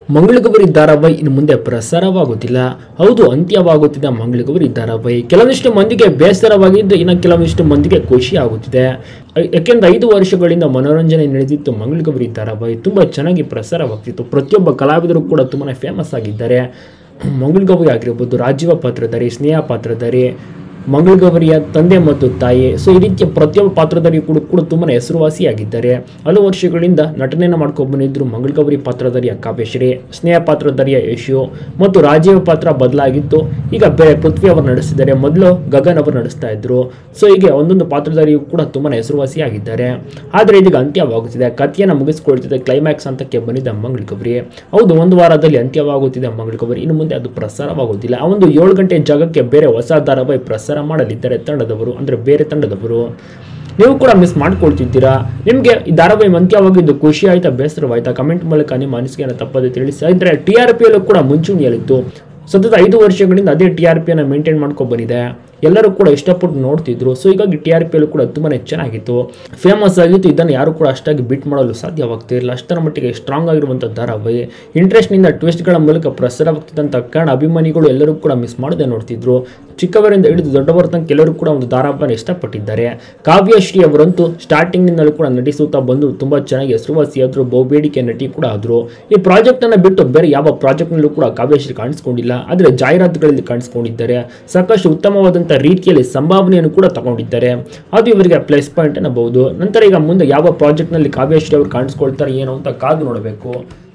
ಮಂಗಳಗೌರಿ ಧಾರಾವಾಹಿ ಇನ್ನು ಮುಂದೆ ಪ್ರಸಾರವಾಗುತ್ತಿಲ್ಲ ಹೌದು ಅಂತ್ಯವಾಗುತ್ತಿದೆ ಮಂಗಳಗೌರಿ ಧಾರಾವಾಹಿ ಕೆಲವೊಂದಿಷ್ಟು ಮಂದಿಗೆ ಬೇಸರವಾಗಿದ್ದು ಇನ್ನು ಕೆಲವೊಂದಿಷ್ಟು ಮಂದಿಗೆ ಖುಷಿ ಆಗುತ್ತಿದೆ ಐ- ಯಾಕೆಂದ್ರೆ ಐದು ವರ್ಷಗಳಿಂದ ಮನೋರಂಜನೆ ನಡೆದಿತ್ತು ಮಂಗಳಗೌರಿ ಧಾರಾವಾಹಿ ತುಂಬ ಚೆನ್ನಾಗಿ ಪ್ರಸಾರವಾಗ್ತಿತ್ತು ಪ್ರತಿಯೊಬ್ಬ ಕಲಾವಿದರು ಕೂಡ ತುಂಬಾ ಫೇಮಸ್ ಆಗಿದ್ದಾರೆ ಮಂಗಳಗೌರಿ ಆಗಿರ್ಬೋದು ರಾಜೀವ ಪಾತ್ರಧಾರಿ ಸ್ನೇಹ ಪಾತ್ರಧಾರಿ ಮಂಗಳಗೌರಿಯ ತಂದೆ ಮತ್ತು ತಾಯಿ ಸೊ ಈ ರೀತಿಯ ಪ್ರತಿಯೊಬ್ಬ ಪಾತ್ರಧಾರಿ ಕೂಡ ಕೂಡ ತುಂಬಾ ಹೆಸರುವಾಸಿಯಾಗಿದ್ದಾರೆ ಹಲವು ವರ್ಷಗಳಿಂದ ನಟನೆಯನ್ನು ಮಾಡ್ಕೊಂಡು ಬಂದಿದ್ರು ಮಂಗಳಗೌರಿ ಪಾತ್ರಧಾರಿಯ ಕಾವ್ಯಶ್ರೀ ಸ್ನೇಹ ಪಾತ್ರಧಾರಿಯ ಯಶು ಮತ್ತು ರಾಜೀವ್ ಪಾತ್ರ ಬದಲಾಗಿತ್ತು ಈಗ ಬೇರೆ ಪೃಥ್ವಿ ಅವರು ನಡೆಸಿದ್ದಾರೆ ಮೊದಲು ಗಗನ್ ಅವರು ನಡೆಸ್ತಾ ಇದ್ರು ಸೊ ಹೀಗೆ ಒಂದೊಂದು ಪಾತ್ರಧಾರಿಯು ಕೂಡ ತುಂಬಾ ಹೆಸರುವಾಸಿಯಾಗಿದ್ದಾರೆ ಆದರೆ ಇದೀಗ ಅಂತ್ಯವಾಗುತ್ತಿದೆ ಕಥೆಯನ್ನು ಮುಗಿಸ್ಕೊಳ್ತಿದೆ ಕ್ಲೈಮ್ಯಾಕ್ಸ್ ಹಂತಕ್ಕೆ ಬಂದಿದ್ದ ಮಂಗಳಗೌರಿ ಹೌದು ಒಂದು ವಾರದಲ್ಲಿ ಅಂತ್ಯವಾಗುತ್ತಿದೆ ಮಂಗಳಗೌರಿ ಇನ್ನು ಮುಂದೆ ಅದು ಪ್ರಸಾರವಾಗುವುದಿಲ್ಲ ಆ ಒಂದು ಏಳು ಗಂಟೆ ಜಾಗಕ್ಕೆ ಬೇರೆ ಹೊಸ ಧಾರಾವಾಹಿ ಪ್ರಸಾರ ಮಾಡಲಿದ್ದಾರೆ ತಂಡದವರು ಅಂದರೆ ಬೇರೆ ತಂಡದವರು ನೀವು ಕೂಡ ಮಿಸ್ ಮಾಡ್ಕೊಳ್ತಿದ್ದೀರಾ ನಿಮಗೆ ಈ ಧಾರಾವಾಹಿ ಅಂತ್ಯವಾಗಿದ್ದು ಖುಷಿ ಆಯ್ತಾ ಬೇಸರವಾಯ್ತಾ ಕಮೆಂಟ್ ಮೂಲಕ ನಿಮ್ಮ ಅನಿಸಿಕೆಯನ್ನು ತಪ್ಪದೆ ತಿಳಿಸಿ ಅಂದರೆ ಟಿ ಆರ್ ಪಿಯಲ್ಲೂ ಕೂಡ ಮುಂಚೂಣಿಯಲ್ಲಿತ್ತು ಸತತ ಐದು ವರ್ಷಗಳಿಂದ ಅದೇ ಟಿ ಆರ್ ಪಿಯನ್ನು ಮೇಂಟೈನ್ ಮಾಡ್ಕೊಂಡು ಬಂದಿದೆ ಎಲ್ಲರೂ ಕೂಡ ಇಷ್ಟಪಟ್ಟು ನೋಡ್ತಿದ್ರು ಸೊ ಹೀಗಾಗಿ ಟಿ ಆರ್ ಪಿಯಲ್ಲೂ ಕೂಡ ತುಂಬಾ ಚೆನ್ನಾಗಿತ್ತು ಫೇಮಸ್ ಆಗಿತ್ತು ಇದನ್ನು ಯಾರು ಕೂಡ ಅಷ್ಟಾಗಿ ಬಿಟ್ ಮಾಡಲು ಸಾಧ್ಯವಾಗ್ತಿರಲಿಲ್ಲ ಅಷ್ಟರ ಮಟ್ಟಿಗೆ ಸ್ಟ್ರಾಂಗ್ ಆಗಿರುವಂಥ ಧಾರಾವಾಹಿ ಇಂಟ್ರೆಸ್ಟ್ನಿಂದ ಟ್ವಿಸ್ಟ್ಗಳ ಮೂಲಕ ಪ್ರಸಾರವಾಗ್ತಿದ್ದಂಥ ಕಾರಣ ಅಭಿಮಾನಿಗಳು ಎಲ್ಲರೂ ಕೂಡ ಮಿಸ್ ಮಾಡದೆ ನೋಡ್ತಿದ್ರು ಚಿಕ್ಕವರಿಂದ ಹಿಡಿದು ದೊಡ್ಡವರ ತನಕ ಎಲ್ಲರೂ ಕೂಡ ಒಂದು ಧಾರಾವಾಹಿಯನ್ನು ಇಷ್ಟಪಟ್ಟಿದ್ದಾರೆ ಕಾವ್ಯಶ್ರೀ ಅವರಂತೂ ಸ್ಟಾರ್ಟಿಂಗ್ನಿಂದಲೂ ಕೂಡ ನಟಿಸುತ್ತಾ ಬಂದು ತುಂಬ ಚೆನ್ನಾಗಿ ಹೆಸರುವಾಸಿಯಾದರು ಬಹುಬೇಡಿಕೆ ನಟಿ ಕೂಡ ಆದರು ಈ ಪ್ರಾಜೆಕ್ಟನ್ನು ಬಿಟ್ಟು ಬೇರೆ ಯಾವ ಪ್ರಾಜೆಕ್ಟ್ನಲ್ಲೂ ಕೂಡ ಕಾವ್ಯಶ್ರೀ ಕಾಣಿಸ್ಕೊಂಡಿಲ್ಲ ಆದರೆ ಜಾಹೀರಾತುಗಳಲ್ಲಿ ಕಾಣಿಸ್ಕೊಂಡಿದ್ದಾರೆ ಸಾಕಷ್ಟು ಉತ್ತಮವಾದಂಥ ರೀತಿಯಲ್ಲಿ ಸಂಭಾವನೆಯನ್ನು ಕೂಡ ತಗೊಂಡಿದ್ದಾರೆ ಅದು ಇವರಿಗೆ ಪ್ಲಸ್ ಪಾಯಿಂಟ್ ಅನ್ನಬಹುದು ನಂತರ ಈಗ ಮುಂದೆ ಯಾವ ಪ್ರಾಜೆಕ್ಟ್ನಲ್ಲಿ ಕಾವ್ಯಶ್ರೀ ಅವರು ಕಾಣಿಸ್ಕೊಳ್ತಾರೆ ಏನು ಅಂತ ಕಾದು ನೋಡಬೇಕು